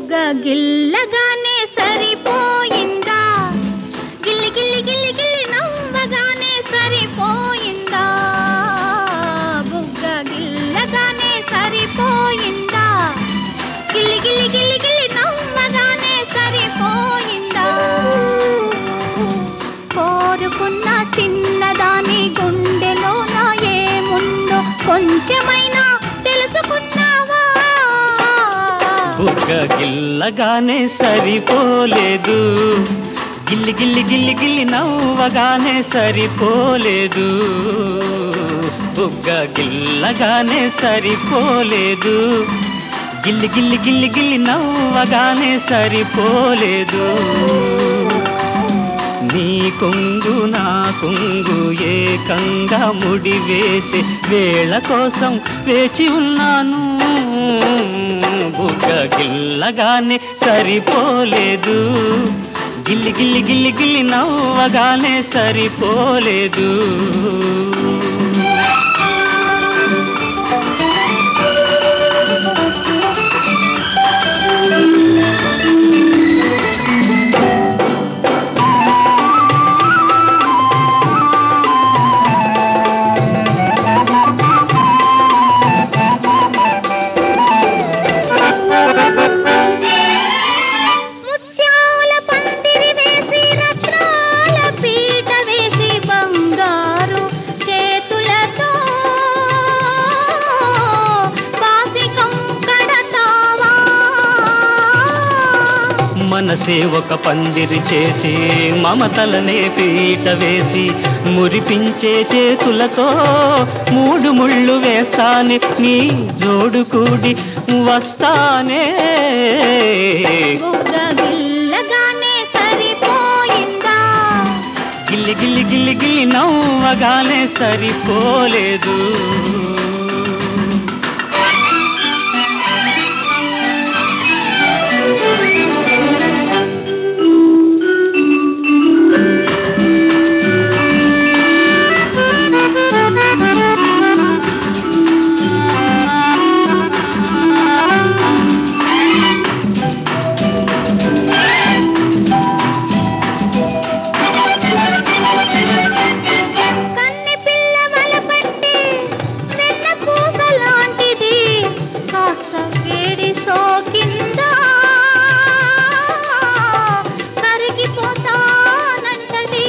బుగ్గ గిల్లగానే సరిపోయిందా గిల్లి గిల్లి గిల్లి గిల్లి నవ్వగానే సరిపోయిందా బుగ్గ గిల్లగానే సరిపోయిందా గిల్లి గిల్లి గిల్లి గిల్లి నవ్వగానే సరిపోయిందా కోరుకున్న చిన్నదాని గుండెలోన ఏముందో కొంచెమైనా తెలుసుకున్నావా బుగ్గ గిల్లగానే సరిపోలేదు గిల్లి గిల్లి గిల్లి గిల్లి నవ్వగానే సరిపోలేదు బుగ్గ గిల్లగానే సరిపోలేదు గిల్లి గిల్లి గిల్లి గిల్లి నవ్వగానే సరిపోలేదు నీ కొంగు నా కొంగు ఏకంగా ముడి వేసే వేళ కోసం వేచి ఉన్నాను బుగ్గ గిల్లగానే సరిపోలేదు గిల్లి గిల్లి గిల్లి గిల్లి నవ్వగానే సరిపోలేదు ముత్యాల పందిరి వేసి రత్నాల పీట వేసి బంగారు చేతులతో బాసికం కడతావా మనసే ఒక పందిరి చేసి మమతలనే పీట వేసి మురిపించే చేతులతో మూడు ముళ్ళు వేస్తానే నీ జోడు కూడి వస్తానే బుగ్గ గిల్లగానే సరిపోయిందా గిల్లి గిల్లి గిల్లి గిల్లి నవ్వగానే సరిపోలేదు కన్నె పిల్ల వలపట్టి వెన్న పూస లాంటిది కాస్త వేడి సోకిందా కరిగిపోతానంటది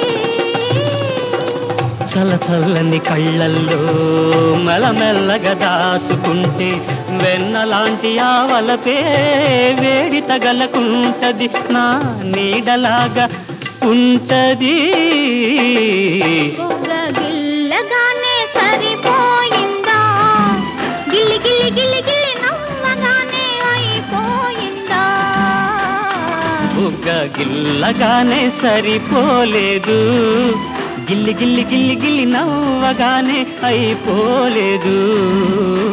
చల్ల చల్లని కళ్ళల్లో మెల్లమెల్లగా దాచుకుంటే వెన్నలాంటి ఆవలపే వేడి తగలకుంటది నా నీడలాగా ఉంటది బుగ్గ గిల్లగానే సరిపోయిందా గిల్లి గిల్లి గిల్లి గిల్లి నవ్వగానే అయిపోయిందా బుగ్గ గిల్లగానే సరిపోలేదు గిల్లి గిల్లి గిల్లి గిల్లి నవ్వగానే అయిపోలేదు